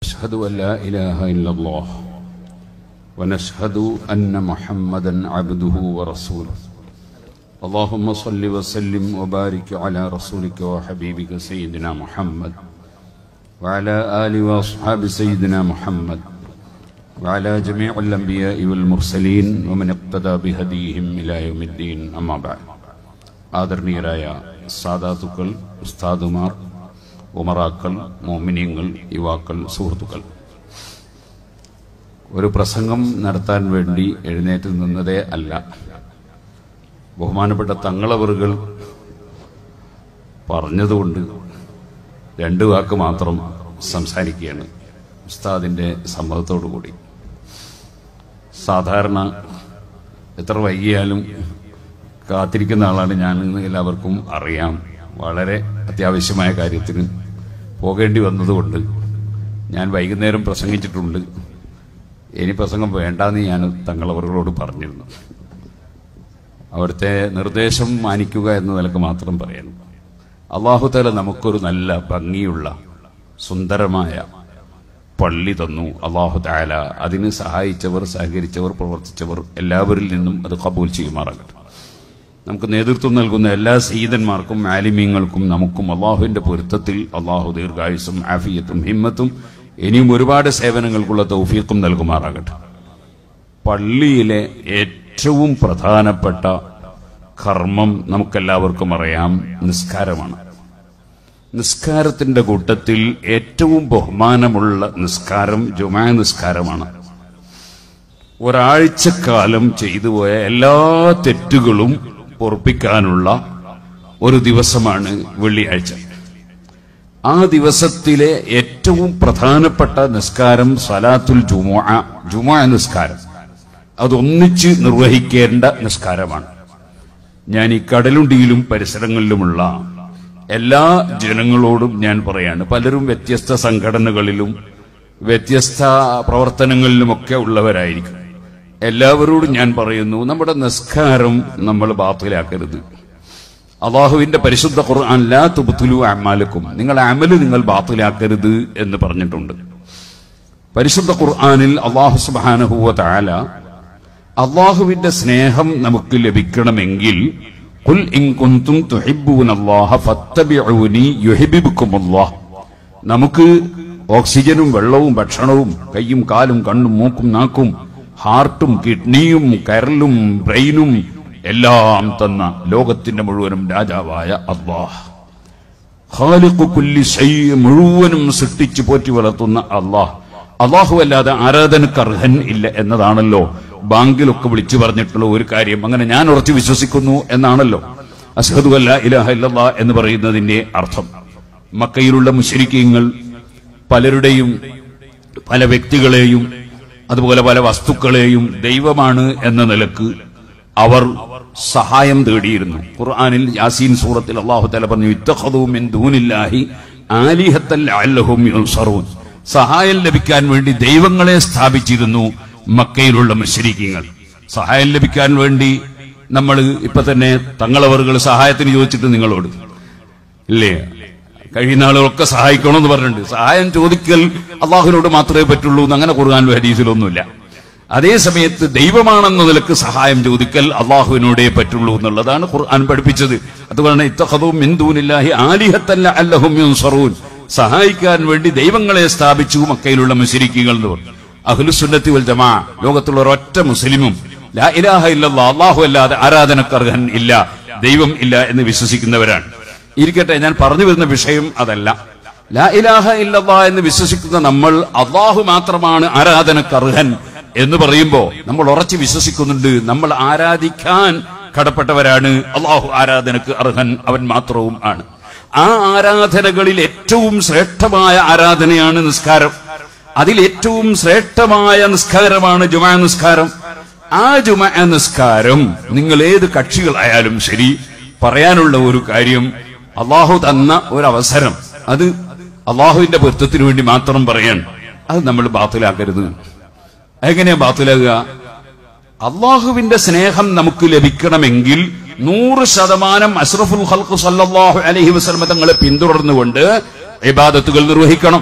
نشهد أن لا إله إلا الله ونشهد أن محمدا عبده ورسوله اللهم صل وسلم وبارك على رسولك وحبيبك سيدنا محمد وعلى آل وأصحاب سيدنا محمد وعلى جميع الأنبياء والمرسلين ومن اقتدى بهديهم إلى يوم الدين أما بعد ആദരണീയരായ സാദാത്തുക്കൾ ഉസ്താദുമാർ ഉമറാക്കൾ മോമിനിയങ്ങൾ യുവാക്കൾ സുഹൃത്തുക്കൾ ഒരു പ്രസംഗം നടത്താൻ വേണ്ടി എഴുന്നേറ്റ് നിന്നതേ അല്ല ബഹുമാനപ്പെട്ട തങ്ങളവറുകൾ പറഞ്ഞതുകൊണ്ട് രണ്ടു വാക്ക് മാത്രം സംസാരിക്കുകയാണ് ഉസ്താദിന്റെ സമ്മതത്തോടു കൂടി സാധാരണ എത്ര വൈകിയാലും കാത്തിരിക്കുന്ന ആളാണ് ഞാൻ എന്ന് എല്ലാവർക്കും അറിയാം വളരെ അത്യാവശ്യമായ കാര്യത്തിന് പോകേണ്ടി വന്നതുകൊണ്ട് ഞാൻ വൈകുന്നേരം പ്രസംഗിച്ചിട്ടുണ്ട് ഇനി പ്രസംഗം വേണ്ടാന്ന് ഞാൻ തങ്ങളവറുകളോട് പറഞ്ഞിരുന്നു അവിടുത്തെ നിർദ്ദേശം മാനിക്കുക എന്ന നിലക്ക് മാത്രം പറയുന്നു അള്ളാഹുതല നമുക്കൊരു നല്ല ഭംഗിയുള്ള സുന്ദരമായ പള്ളി തന്നു അള്ളാഹു താല അതിന് സഹായിച്ചവർ സഹകരിച്ചവർ പ്രവർത്തിച്ചവർ എല്ലാവരിൽ നിന്നും അത് കബൂൽ ചെയ്യുമാറാകട്ടെ നമുക്ക് നേതൃത്വം നൽകുന്ന എല്ലാ സീതന്മാർക്കും ആലിമീങ്ങൾക്കും നമുക്കും അള്ളാഹുവിന്റെ പൊരുത്തത്തിൽ അള്ളാഹു ദീർഘായുസും ആഫിയത്തും ഹിമ്മത്തും ഇനിയും ഒരുപാട് സേവനങ്ങൾക്കുള്ള തൗഫീഖും നൽകുമാറാകട്ടെ പള്ളിയിലെ ഏറ്റവും പ്രധാനപ്പെട്ട കർമ്മം നമുക്കെല്ലാവർക്കും അറിയാം നിസ്കാരമാണ് നിസ്കാരത്തിന്റെ കൂട്ടത്തിൽ ഏറ്റവും ബഹുമാനമുള്ള നിസ്കാരം ജുമാ നിസ്കാരമാണ് ഒരാഴ്ചക്കാലം ചെയ്തുപോയ എല്ലാ തെറ്റുകളും പൊറപ്പിക്കാനുള്ള ഒരു ദിവസമാണ് വെള്ളിയാഴ്ച ആ ദിവസത്തിലെ ഏറ്റവും പ്രധാനപ്പെട്ട നിസ്കാരം സലാത്തുൽ ജുമുഅ ജുമുഅ നിസ്കാരം അതൊന്നിച്ച് നിർവഹിക്കേണ്ട നിസ്കാരമാണ് ഞാൻ ഈ കടലുണ്ടിയിലും പരിസരങ്ങളിലുമുള്ള എല്ലാ ജനങ്ങളോടും ഞാൻ പറയാണ് പലരും വ്യത്യസ്ത സംഘടനകളിലും വ്യത്യസ്ത പ്രവർത്തനങ്ങളിലുമൊക്കെ ഉള്ളവരായിരിക്കും എല്ലാവരോടും ഞാൻ പറയുന്നു നമ്മുടെ നിസ്കാരം നമ്മൾ ബാത്തിലാക്കരുത് അള്ളാഹുവിന്റെ പരിശുദ്ധ ഖുർആൻ ലാ തുബ്തുലു അമാലക്കും നിങ്ങളുടെ അമല് നിങ്ങൾ ബാത്തിലാക്കരുത് എന്ന് പറഞ്ഞിട്ടുണ്ട് പരിശുദ്ധ ഖുർആനിൽ അള്ളാഹു സുബാനഹുവ താല അള്ളാഹുവിന്റെ സ്നേഹം നമുക്ക് ലഭിക്കണമെങ്കിൽ ഖുൽ ഇൻ കുന്തും തുഹിബ്ബൂനല്ലാഹ ഫത്തബിഊനി യുഹിബ്ബുക്കുമുല്ലാഹ് നമുക്ക് ഓക്സിജനും വെള്ളവും ഭക്ഷണവും കൈയും കാലും കണ്ണും മൂക്കും നാക്കും ഹാർട്ടും കിഡ്നിയും കരലും ബ്രെയിനും എല്ലാം തന്ന ലോകത്തിന്റെ മുഴുവനും രാജാവായ അള്ളാഹ് ഖാലിഖു കുല്ലി ശൈ മുഴുവനും സൃഷ്ടിച്ചു പോറ്റി വളർത്തുന്ന അള്ളാഹ് അള്ളാഹു അല്ലാതെ ആരാധനക്ക് അർഹൻ ഇല്ല എന്നതാണല്ലോ ബാങ്കിലൊക്കെ വിളിച്ചു പറഞ്ഞിട്ടുള്ള ഒരു കാര്യം അങ്ങനെ ഞാൻ ഉറച്ചു വിശ്വസിക്കുന്നു എന്നാണല്ലോ അസ്ഹദു അല്ല ഇലാഹ ഇല്ലല്ലാ എന്ന് പറയുന്നതിന്റെ അർത്ഥം മക്കയിലുള്ള മുശരിക്കങ്ങൾ പലരുടെയും പല വ്യക്തികളെയും അതുപോലെ പല വസ്തുക്കളെയും ദൈവമാണ് എന്ന നിലക്ക് അവർ സഹായം തേടിയിരുന്നു ഖുർആനിൽ യാസീൻ സൂറത്തിൽ അള്ളാഹു തല പറഞ്ഞു ഇത്തഖദൂ മിൻ ദൂനില്ലാഹി ആലിഹത്തൽ ലഅല്ലഹും യുൻസറൂൻ സഹായം ലഭിക്കാൻ വേണ്ടി ദൈവങ്ങളെ സ്ഥാപിച്ചിരുന്നു മക്കയിലുള്ള മുശ്രിക്കീങ്ങൾ സഹായം ലഭിക്കാൻ വേണ്ടി നമ്മൾ ഇപ്പൊ തന്നെ തങ്ങളവറുകൾ സഹായത്തിന് ചോദിച്ചിട്ട് നിങ്ങളോട് ഇല്ലേ കഴിയുന്ന ആളുകളൊക്കെ സഹായിക്കണമെന്ന് പറഞ്ഞിട്ടുണ്ട് സഹായം ചോദിക്കൽ അള്ളാഹുവിനോട് മാത്രമേ പറ്റുള്ളൂ എന്ന് അങ്ങനെ ഖുർആാനിലും ഹദീസിലൊന്നുമില്ല അതേ സമയത്ത് ദൈവമാണെന്ന നിലക്ക് സഹായം ചോദിക്കൽ അള്ളാഹുവിനോടേ പറ്റുള്ളൂ എന്നുള്ളതാണ് ഖുർആൻ പഠിപ്പിച്ചത് അതുകൊണ്ട് ഇത്തഹദും മിന്ദൂനില്ലാഹി ആലിഹത്തല്ല അല്ലഹും യുൻസറൂൻ സഹായിക്കാൻ വേണ്ടി ദൈവങ്ങളെ സ്ഥാപിച്ചു മക്കയിലുള്ള മുശരിക്കുകൾ എന്ന് പറഞ്ഞു അഹ്ലുസുന്നത്തി വൽ ജമാ ലോകത്തുള്ള ഒരൊറ്റ മുസ്ലിമും ലാ ഇലാഹ ഇല്ലല്ലാ അള്ളാഹു അല്ലാതെ ആരാധനക്കർഹൻ ഇല്ല ദൈവം ഇല്ല എന്ന് വിശ്വസിക്കുന്നവരാണ് ഇരിക്കട്ടെ ഞാൻ പറഞ്ഞു വരുന്ന വിഷയം അതല്ല ലാ ഇലാഹ ഇല്ലല്ലാ എന്ന് വിശ്വസിക്കുന്ന നമ്മൾ അള്ളാഹു മാത്രമാണ് ആരാധനക്കർഹൻ എന്ന് പറയുമ്പോ നമ്മൾ ഉറച്ചു വിശ്വസിക്കുന്നുണ്ട് നമ്മൾ ആരാധിക്കാൻ കടപ്പെട്ടവരാണ് അള്ളാഹു ആരാധനക്ക് അർഹൻ അവൻ മാത്രവും ആണ് ആ ആരാധനകളിൽ ഏറ്റവും ശ്രേഷ്ഠമായ ആരാധനയാണ് നിസ്കാരം അതിൽ ഏറ്റവും ശ്രേഷ്ഠമായ നിസ്കാരമാണ് ജുമാ നിസ്കാരം ആ ജുമാ നിസ്കാരം നിങ്ങൾ ഏത് കക്ഷികളായാലും ശരി പറയാനുള്ള ഒരു കാര്യം അള്ളാഹു തന്ന ഒരു അവസരം അത് അള്ളാഹുവിന്റെ പൊരുത്തത്തിന് വേണ്ടി മാത്രം പറയാൻ അത് നമ്മൾ ബാത്തിലാക്കരുത് എങ്ങനെയാ ബാത്തിലാകുക അള്ളാഹുവിന്റെ സ്നേഹം നമുക്ക് ലഭിക്കണമെങ്കിൽ നൂറ് ശതമാനം അഷ്റഫുൽ ഖൽഖ് സല്ലല്ലാഹു അലൈഹി വസല്ലം തങ്ങളെ പിന്തുടർന്നുകൊണ്ട് ഇബാദത്തുകൾ നിർവഹിക്കണം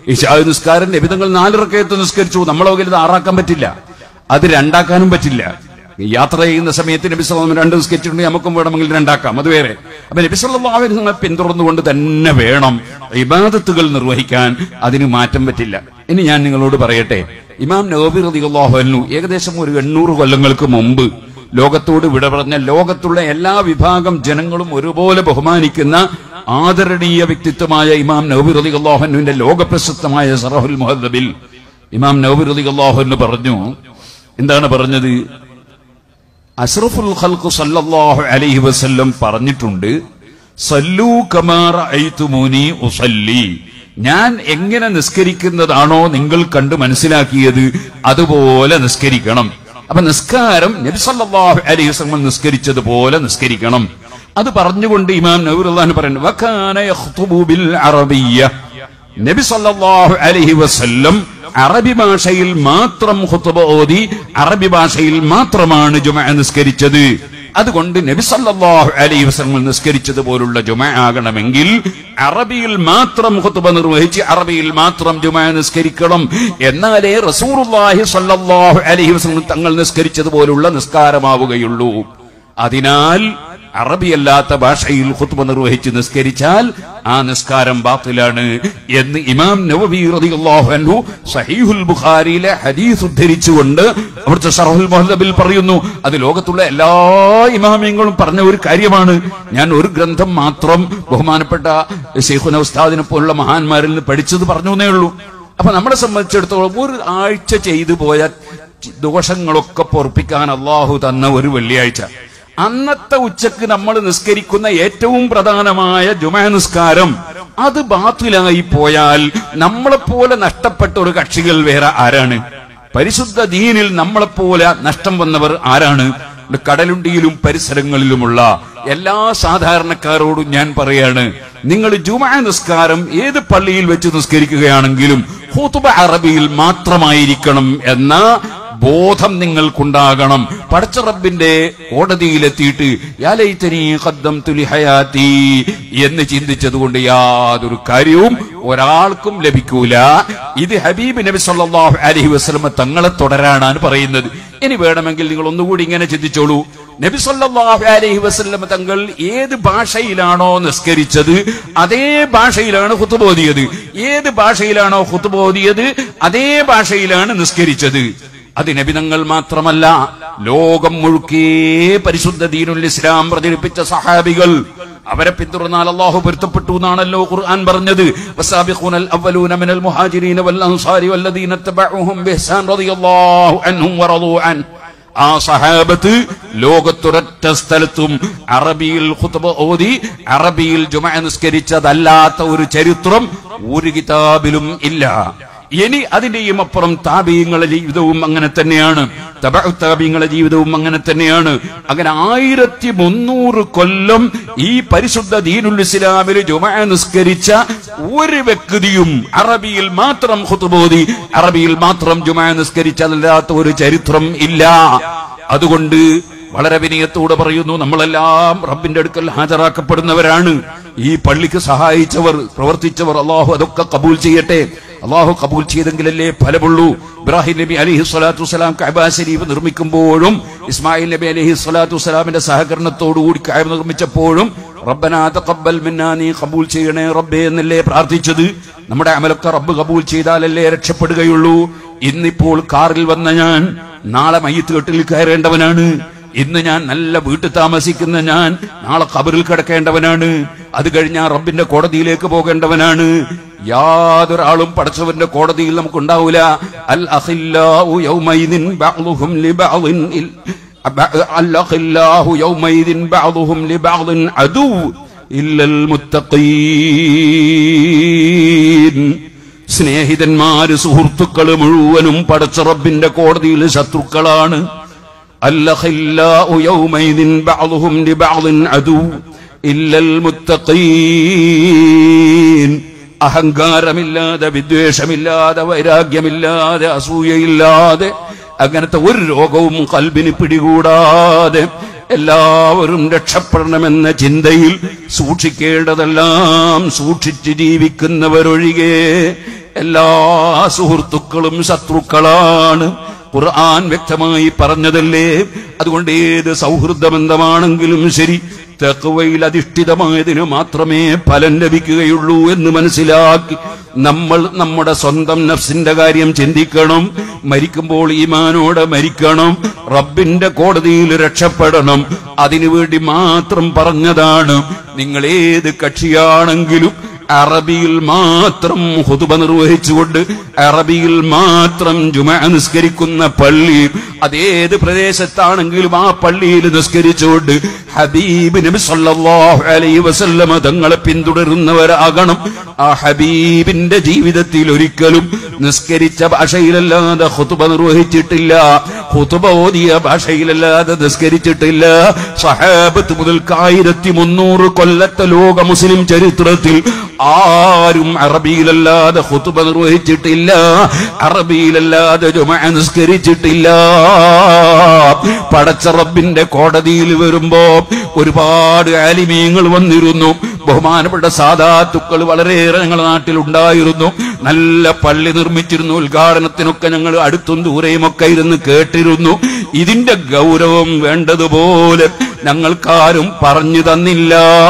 ഇശാ നിസ്കാരം നബിതങ്ങൾ നാലിറക്കയത്ത് നിസ്കരിച്ചു നമ്മളെ വകയിൽ ഇത് ആറാക്കാൻ പറ്റില്ല അത് രണ്ടാക്കാനും പറ്റില്ല യാത്ര ചെയ്യുന്ന സമയത്ത് നബി സല്ലല്ലാഹു അലൈഹി വസല്ലം രണ്ട് നിസ്കരിച്ചിട്ടുണ്ടെങ്കിൽ നമുക്കും വേണമെങ്കിൽ രണ്ടാക്കാം അത് വേറെ അപ്പൊ നബി സല്ലല്ലാഹു അലൈഹി വസല്ലം പിന്തുടർന്നുകൊണ്ട് തന്നെ വേണം ഇബാദത്തുകൾ നിർവഹിക്കാൻ അതിന് മാറ്റം പറ്റില്ല ഇനി ഞാൻ നിങ്ങളോട് പറയട്ടെ ഇമാം നവബി റളിയല്ലാഹു അൻഹു ഏകദേശം ഒരു എണ്ണൂറ് കൊല്ലങ്ങൾക്ക് മുമ്പ് ലോകത്തോട് വിട പറഞ്ഞ ലോകത്തുള്ള എല്ലാ വിഭാഗം ജനങ്ങളും ഒരുപോലെ ബഹുമാനിക്കുന്ന ആദരണീയ വ്യക്തിത്വമായ ഇമാം നവബി റളിയല്ലാഹു അൻഹുവിന്റെ ലോകപ്രശസ്തമായ സറഹുൽ മുഹദ്ദബിൽ ഇമാം നവബി റളിയല്ലാഹു അൻഹു പറഞ്ഞു എന്താണ് പറഞ്ഞത് അഷ്റഫുൽ ഖൽഖ് സല്ലല്ലാഹു അലൈഹി വസല്ലം പറഞ്ഞിട്ടുണ്ട് സല്ലൂ കമാ റഅയ്തുമൂനി ഉസല്ലി ഞാൻ എങ്ങനെ നിസ്കരിക്കുന്നതാണോ നിങ്ങൾ കണ്ട് മനസ്സിലാക്കിയത് അതുപോലെ നിസ്കരിക്കണം അപ്പൊ നിസ്കാരം നബി സല്ലല്ലാഹു അലൈഹി വസല്ലം നിസ്കരിച്ചതുപോലെ നിസ്കരിക്കണം അത് പറഞ്ഞുകൊണ്ട് ഇമാം നബിറുല്ലാഹു പറയുന്നു വകാന യഖ്തുബു ബിൽ അറബിയ്യ നബി സല്ലല്ലാഹു അലൈഹി വസല്ലം അറബി ഭാഷയിൽ മാത്രം ഖുത്ബ ഓതി അറബി ഭാഷയിൽ മാത്രമാണ് ജുമ നിസ്കരിച്ചത് അതുകൊണ്ട് നബി സല്ലല്ലാഹു അലൈഹി വസല്ലം നിസ്കരിച്ചത് പോലുള്ള ജുമ ആകണമെങ്കിൽ അറബിയിൽ മാത്രം ഖുത്ബ നിർവഹിച്ച് അറബിയിൽ മാത്രം ജുമ നിസ്കരിക്കണം എന്നാലേ റസൂലുള്ളാഹി സല്ലല്ലാഹു അലൈഹി വസല്ലം തങ്ങൾ നിസ്കരിച്ചത് പോലുള്ള നിസ്കാരമാവുകയുള്ളൂ അതിനാൽ അറബിയല്ലാത്ത ഭാഷയിൽ ഖുത്ബ നിർവഹിച്ച് നിസ്കരിച്ചാൽ ആ നിസ്കാരം ബാത്തിലാണ് എന്ന് ഇമാം നവവി റളിയല്ലാഹു അൻഹു സഹീഹുൽ ബുഖാരിയിലെ ഹദീസ് ഉദ്ധരിച്ചുകൊണ്ട് അവിടുത്തെ ഷറഹുൽ മുഹദ്ദബിൽ പറയുന്നു അത് ലോകത്തുള്ള എല്ലാ ഇമാമിയങ്ങളും പറഞ്ഞ ഒരു കാര്യമാണ് ഞാൻ ഒരു ഗ്രന്ഥം മാത്രം ബഹുമാനപ്പെട്ട ഷെയ്ഖുന ഉസ്താദിനെ പോലുള്ള മഹാന്മാരിൽ നിന്ന് പഠിച്ചത് പറഞ്ഞു എന്നേ ഉള്ളൂ അപ്പൊ നമ്മളെ സംബന്ധിച്ചിടത്തോളം ഒരു ആഴ്ച ചെയ്തു പോയ ദോഷങ്ങളൊക്കെ പൊറപ്പിക്കാൻ അള്ളാഹു തന്ന ഒരു വെള്ളിയാഴ്ച അന്നത്തെ ഉച്ചക്ക് നമ്മൾ നിസ്കരിക്കുന്ന ഏറ്റവും പ്രധാനമായ ജുമാ നിസ്കാരം അത് ബാത്തിലായി പോയാൽ നമ്മളെപ്പോലെ നഷ്ടപ്പെട്ട ഒരു കക്ഷികൾ വേറെ ആരാണ് പരിശുദ്ധ ദീനിൽ നമ്മളെപ്പോലെ നഷ്ടം വന്നവർ ആരാണ് കടലുണ്ടിയിലും പരിസരങ്ങളിലുമുള്ള എല്ലാ സാധാരണക്കാരോടും ഞാൻ പറയാണ് നിങ്ങൾ ജുമാ നിസ്കാരം ഏത് പള്ളിയിൽ വെച്ച് നിസ്കരിക്കുകയാണെങ്കിലും ഹൂത്തുബ അറബിയിൽ മാത്രമായിരിക്കണം എന്ന ബോധം നിങ്ങൾക്കുണ്ടാകണം പടച്ച റബ്ബിന്റെ കോടതിയിലെത്തിയിട്ട് യാലൈത്തനി ഖദ്ദം തുലി ഹയാത്തി എന്ന് ചിന്തിച്ചതുകൊണ്ട് യാതൊരു കാര്യവും ഒരാൾക്കും ലഭിക്കൂല ഇത് ഹബീബ് നബി സല്ലല്ലാഹു അലൈഹി വസല്ലമ തങ്ങളെ തുടരാനാണ് പറയുന്നത് ഇനി വേണമെങ്കിൽ നിങ്ങൾ ഒന്നുകൂടി ഇങ്ങനെ ചിന്തിച്ചോളൂ നബി സല്ലല്ലാഹു അലൈഹി വസല്ലമ തങ്ങൾ ഏത് ഭാഷയിലാണോ നിസ്കരിച്ചത് അതേ ഭാഷയിലാണ് ഖുത്ബോദിയത് ഏത് ഭാഷയിലാണോ ഖുത്ബോദിയത് അതേ ഭാഷയിലാണ് നിസ്കരിച്ചത് അത് നബിതങ്ങൾ മാത്രമല്ല ലോകം മുഴുക്കേ പരിശുദ്ധ ദീനുൽ ഇസ്ലാം പ്രചരിപ്പിച്ച സഹാബികൾ അവരെ പിന്തുടർന്നാൽ അള്ളാഹു പൊരുത്തപ്പെട്ടു എന്നാണല്ലോ ഖുർആൻ പറഞ്ഞത് വസാബിഖൂനൽ അവലൂന മിനൽ മുഹാജിരീന വൽ അൻസാരി വല്ലദീന തബഉഹും ബിഹ്സാൻ റളിയല്ലാഹു അൻഹും വറളൂ അൻ ആ സഹാബത്ത് ലോകത്തൊരൊറ്റ സ്ഥലത്തും അറബിയിൽ ഖുത്ബ ഓതി അറബിയിൽ ജുമ നിസ്കരിച്ചതല്ലാത്ത ഒരു ചരിത്രം ഒരു കിതാബിലും ഇല്ല ഇനി അതിന്റെയും അപ്പുറം താപീയങ്ങളുടെ ജീവിതവും അങ്ങനെ തന്നെയാണ് താപീയങ്ങളുടെ ജീവിതവും അങ്ങനെ തന്നെയാണ് അങ്ങനെ ആയിരത്തി മുന്നൂറ് കൊല്ലം ഈ പരിശുദ്ധ ദീനുൽ ഇസ്ലാമിൽ ജുമ നിസ്കരിച്ച ഒരു വ്യക്തിയും അറബിയിൽ മാത്രം ഖുത്ബോധി അറബിയിൽ മാത്രം ജുമ നിസ്കരിച്ചതല്ലാത്ത ഒരു ചരിത്രം ഇല്ല അതുകൊണ്ട് വളരെ വിനയത്തോടെ പറയുന്നു നമ്മളെല്ലാം റബ്ബിന്റെ അടുക്കൽ ഹാജരാക്കപ്പെടുന്നവരാണ് ഈ പള്ളിക്ക് സഹായിച്ചവർ പ്രവർത്തിച്ചവർ അള്ളാഹു അതൊക്കെ കബൂൽ ചെയ്യട്ടെ അള്ളാഹു കബൂൽ ചെയ്തെങ്കിലല്ലേ ഫലമുള്ളൂ ഇബ്രാഹിം നബി അലഹി സ്വലാത്തു വസ്സലാം കഅബ ശരീഫ് നിർമ്മിക്കുമ്പോഴും ഇസ്മായിൽ നബി അലഹി സ്വലാത്തു വസ്സലാമിന്റെ സഹകരണത്തോടുകൂടി കഅബ നിർമ്മിച്ചപ്പോഴും റബ്ബനാ തഖബ്ബൽ മിന്നാ നീ കബൂൽ ചെയ്യണേ റബ്ബേ എന്നല്ലേ പ്രാർത്ഥിച്ചത് നമ്മുടെ അമലൊക്കെ റബ്ബ് കബൂൽ ചെയ്താലല്ലേ രക്ഷപ്പെടുകയുള്ളൂ ഇന്നിപ്പോൾ കാറിൽ വന്ന ഞാൻ നാളെ മയ്യത്ത് കെട്ടിൽ കയറേണ്ടവനാണ് ഇന്ന് ഞാൻ നല്ല വീട്ടിൽ താമസിക്കുന്ന ഞാൻ നാളെ കബറിൽ കിടക്കേണ്ടവനാണ് അത് കഴിഞ്ഞാൽ റബ്ബിന്റെ കോടതിയിലേക്ക് പോകേണ്ടവനാണ് യാതൊരാളും പടച്ചവന്റെ കോടതിയിൽ നമുക്കുണ്ടാവൂല അൽ അഖില്ലാഹു യൗമൈദിൻ ബഅ്ളുഹും ലിബഅ്ളിൻ ഇൽ- ബ- അൽ അഖില്ലാഹു യൗമൈദിൻ ബഅ്ളുഹും ലിബഅ്ളിൻ അദു ഇല്ലൽ മുത്തഖീൻ സ്നേഹിതന്മാര് സുഹൃത്തുക്കള് മുഴുവനും പടച്ച റബ്ബിന്റെ കോടതിയിൽ ശത്രുക്കളാണ് الأخلاء يومئذ بعضهم لبعض عدو إلا المتقين അഹങ്കാരമില്ലാതെ വിദ്വേഷമില്ലാതെ വൈരാഗ്യമില്ലാതെ അസൂയയില്ലാതെ അങ്ങനത്തെ ഒരു രോഗവും കൽബിന് പിടികൂടാതെ എല്ലാവരും രക്ഷപ്പെടണമെന്ന ചിന്തയിൽ സൂക്ഷിക്കേണ്ടതെല്ലാം സൂക്ഷിച്ച് ജീവിക്കുന്നവരൊഴികെ എല്ലാ സുഹൃത്തുക്കളും ശത്രുക്കളാണ് ഖുർആൻ വ്യക്തമായി പറഞ്ഞതല്ലേ അതുകൊണ്ട് ഏത് സൗഹൃദ ബന്ധമാണെങ്കിലും ശരി തെക്കുവയിൽ അധിഷ്ഠിതമായതിനു മാത്രമേ ഫലം ലഭിക്കുകയുള്ളൂ എന്ന് മനസ്സിലാക്കി നമ്മൾ നമ്മുടെ സ്വന്തം നഫ്സിന്റെ കാര്യം ചിന്തിക്കണം മരിക്കുമ്പോൾ ഈമാനോടെ മരിക്കണം റബ്ബിന്റെ കോടതിയിൽ രക്ഷപ്പെടണം അതിനുവേണ്ടി മാത്രം പറഞ്ഞതാണ് നിങ്ങൾ ഏത് കക്ഷിയാണെങ്കിലും അറബിയിൽ മാത്രം ഹുതുബ നിർവഹിച്ചുകൊണ്ട് അറബിയിൽ മാത്രം ജുമ നിസ്കരിക്കുന്ന പള്ളി അതേത് പ്രദേശത്താണെങ്കിലും ആ പള്ളിയിൽ നിസ്കരിച്ചുകൊണ്ട് ഹബീബ് നബി സല്ലല്ലാഹു അലൈഹി വസല്ലമ തങ്ങളെ പിന്തുടരുന്നവരാകണം ആ ഹബീബിന്റെ ജീവിതത്തിൽ ഒരിക്കലും നിസ്കരിച്ച ഭാഷയിലല്ലാതെ ഹുതുബ നിർവഹിച്ചിട്ടില്ല ഹുതുബ ഓതിയ ഭാഷയിലല്ലാതെ നിസ്കരിച്ചിട്ടില്ല സഹാബത്ത് മുതൽക്ക് ആയിരത്തി മുന്നൂറ് കൊല്ലത്തെ ലോക മുസ്ലിം ചരിത്രത്തിൽ ആരും അറബിയിലല്ലാതെ ഹുതുബ നിർവഹിച്ചിട്ടില്ല അറബിയിലല്ലാതെ ജുമ നിസ്കരിച്ചിട്ടില്ല പടച്ച റബ്ബിന്റെ കോടതിയിൽ വരുമ്പോ ഒരുപാട് ആലിമീങ്ങൾ വന്നിരുന്നു ബഹുമാനപ്പെട്ട സാധാത്തുക്കൾ വളരെയേറെ ഞങ്ങളുടെ നാട്ടിൽ ഉണ്ടായിരുന്നു നല്ല പള്ളി നിർമ്മിച്ചിരുന്നു ഉദ്ഘാടനത്തിനൊക്കെ ഞങ്ങൾ അടുത്തും ദൂരെയും ഒക്കെ ഇരുന്ന് കേട്ടിരുന്നു ഇതിന്റെ ഗൗരവം വേണ്ടതുപോലെ ഞങ്ങൾക്കാരും പറഞ്ഞു തന്നില്ല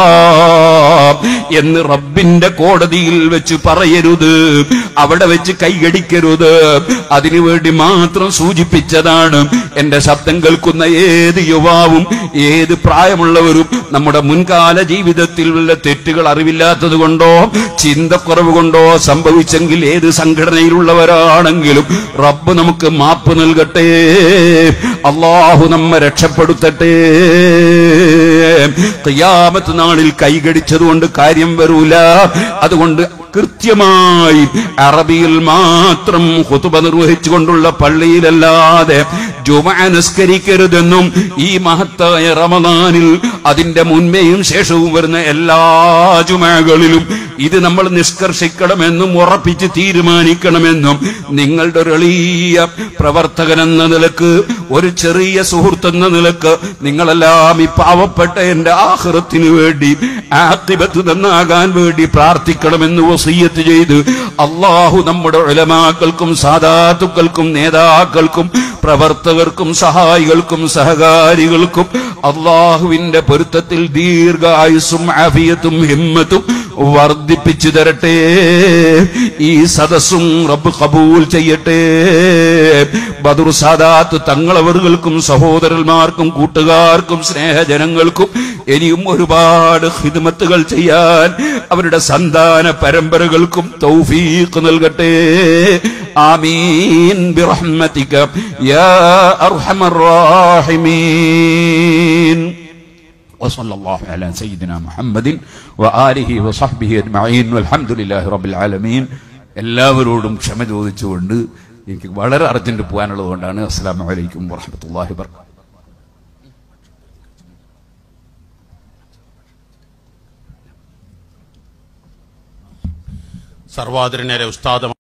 എന്ന് റബ്ബിന്റെ കോടതിയിൽ വെച്ച് പറയരുത് അവിടെ വെച്ച് കൈകടിക്കരുത് അതിനുവേണ്ടി മാത്രം സൂചിപ്പിച്ചതാണ് എന്റെ ശബ്ദം കേൾക്കുന്ന ഏത് യുവാവും ഏത് പ്രായമുള്ളവരും നമ്മുടെ മുൻകാല ജീവിതത്തിൽ ഉള്ള തെറ്റുകൾ അറിവില്ലാത്തത് കൊണ്ടോ ചിന്തക്കുറവ് കൊണ്ടോ സംഭവിച്ചെങ്കിൽ ഏത് സംഘടനയിലുള്ളവരാണെങ്കിലും റബ്ബ് നമുക്ക് മാപ്പ് നൽകട്ടെ അള്ളാഹു നമ്മെ രക്ഷപ്പെടുത്തട്ടെ ഖിയാമത്ത് നാളിൽ കൈകടിച്ചതുകൊണ്ട് കാര്യം വരൂല അതുകൊണ്ട് കൃത്യമായി അറബിയിൽ മാത്രം ഹുതുബ നിർവഹിച്ചുകൊണ്ടുള്ള പള്ളിയിലല്ലാതെ ജുമ നിസ്കരിക്കരുതെന്നും ഈ മഹത്തായ റമദാനിൽ അതിന്റെ മുൻമേയും ശേഷവും വരുന്ന എല്ലാ ജുമകളിലും ഇത് നമ്മൾ നിഷ്കർഷിക്കണമെന്നും ഉറപ്പിച്ച് തീരുമാനിക്കണമെന്നും നിങ്ങളുടെ ഒരു എളിയ പ്രവർത്തകൻ എന്ന നിലക്ക് ഒരു ചെറിയ സുഹൃത്ത് എന്ന നിലക്ക് നിങ്ങളെല്ലാം ഈ പാവപ്പെട്ട എന്റെ ആഹൃത്തിന് വേണ്ടി ആത്തിബത്ത് നന്നാകാൻ വേണ്ടി പ്രാർത്ഥിക്കണമെന്ന് വസീയത്ത് ചെയ്ത് അള്ളാഹു നമ്മുടെ ഉലമാക്കൾക്കും സാധാത്തുക്കൾക്കും നേതാക്കൾക്കും പ്രവർത്തകർക്കും സഹായികൾക്കും സഹകാരികൾക്കും അള്ളാഹുവിന്റെ പൊരുത്തത്തിൽ ദീർഘായുസും ആഫിയത്തും ഹിമ്മത്തും വർദ്ധിപ്പിച്ചു തരട്ടെ ഈ സദസ്സും റബ്ബ് കബൂൽ ചെയ്യട്ടെ ബദുർ സാദാത്ത് തങ്ങളവറുകൾക്കും സഹോദരന്മാർക്കും കൂട്ടുകാർക്കും സ്നേഹജനങ്ങൾക്കും ഇനിയും ഒരുപാട് ഹിദ്മത്തുകൾ ചെയ്യാൻ അവരുടെ സന്താന പരമ്പരകൾക്കും തൗഫീഖ് നൽകട്ടെ ആമീൻ ബിറഹ്മതിക യാ അർഹമർ റാഹിമീൻ وصلى الله على سيدنا محمد وآله وصحبه أجمعين والحمد لله رب العالمين എല്ലാവരോടും ക്ഷമ ചോദിച്ചുകൊണ്ട് എനിക്ക് വളരെ അർജന്റ് പോകാനുള്ളത് കൊണ്ടാണ് അസ്സാം വലൈക്കും വറഹമത്തല്ലാഹി വർക്കാത്തു സർവാദരനരെ ഉസ്താദ്